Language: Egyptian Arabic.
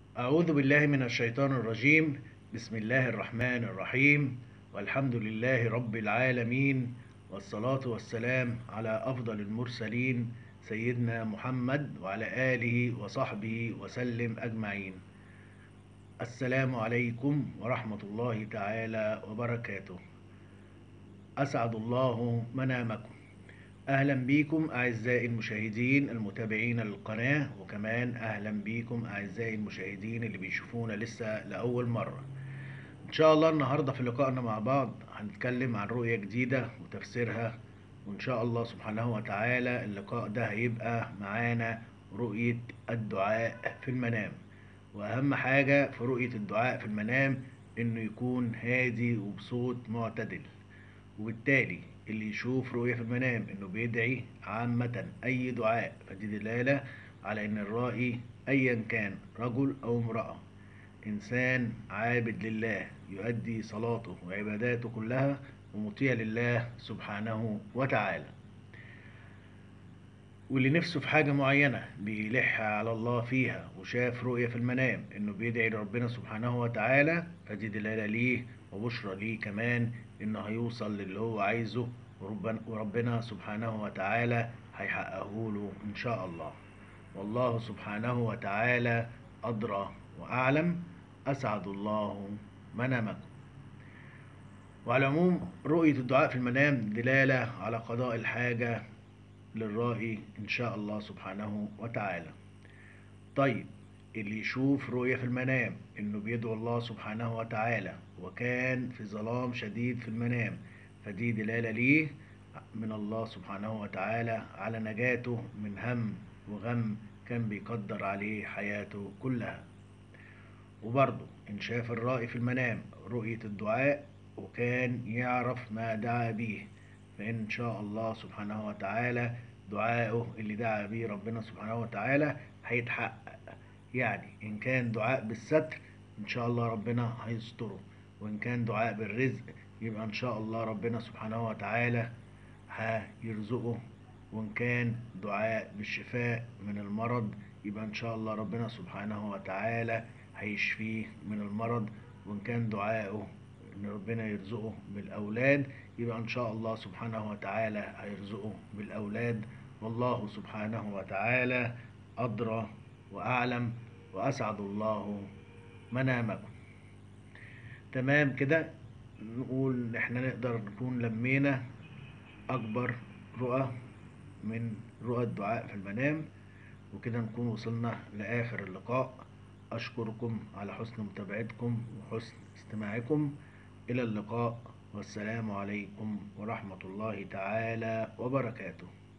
أعوذ بالله من الشيطان الرجيم بسم الله الرحمن الرحيم والحمد لله رب العالمين والصلاة والسلام على أفضل المرسلين سيدنا محمد وعلى آله وصحبه وسلم أجمعين السلام عليكم ورحمة الله تعالى وبركاته أسعد الله منامكم أهلا بكم أعزائي المشاهدين المتابعين للقناة وكمان أهلا بكم أعزائي المشاهدين اللي بيشوفونا لسه لأول مرة إن شاء الله النهاردة في لقائنا مع بعض هنتكلم عن رؤية جديدة وتفسيرها وإن شاء الله سبحانه وتعالى اللقاء ده هيبقى معانا رؤية الدعاء في المنام وأهم حاجة في رؤية الدعاء في المنام إنه يكون هادي وبصوت معتدل وبالتالي اللي يشوف رؤية في المنام انه بيدعي عامة اي دعاء فدي دلالة على ان الرائي ايا كان رجل او امرأة انسان عابد لله يؤدي صلاته وعباداته كلها ومطيع لله سبحانه وتعالى واللي نفسه في حاجة معينة بيلح على الله فيها وشاف رؤية في المنام انه بيدعي لربنا سبحانه وتعالى فدي دلالة ليه وبشرى ليه كمان انه هيوصل للي هو عايزه وربنا, وربنا سبحانه وتعالى هيحققه له ان شاء الله والله سبحانه وتعالى ادرى واعلم اسعد الله منامكم وعلى العموم رؤية الدعاء في المنام دلالة على قضاء الحاجة للرائي إن شاء الله سبحانه وتعالى طيب اللي يشوف رؤية في المنام إنه بيدعو الله سبحانه وتعالى وكان في ظلام شديد في المنام فدي دلالة ليه من الله سبحانه وتعالى على نجاته من هم وغم كان بيقدر عليه حياته كلها وبرضه إن شاف الرائي في المنام رؤية الدعاء وكان يعرف ما دعا به فإن شاء الله سبحانه وتعالى دعائه اللي دعا به ربنا سبحانه وتعالى هيتحقق يعني إن كان دعاء بالستر إن شاء الله ربنا هيستره وإن كان دعاء بالرزق يبقى إن شاء الله ربنا سبحانه وتعالى هيرزقه وإن كان دعاء بالشفاء من المرض يبقى إن شاء الله ربنا سبحانه وتعالى هيشفيه من المرض وإن كان دعائه إن ربنا يرزقه بالأولاد يبقى إن شاء الله سبحانه وتعالى هيرزقه بالأولاد والله سبحانه وتعالى أدرى وأعلم وأسعد الله منامكم تمام كده نقول إن إحنا نقدر نكون لمينا أكبر رؤى من رؤى الدعاء في المنام وكده نكون وصلنا لآخر اللقاء أشكركم على حسن متابعتكم وحسن استماعكم إلى اللقاء والسلام عليكم ورحمة الله تعالى وبركاته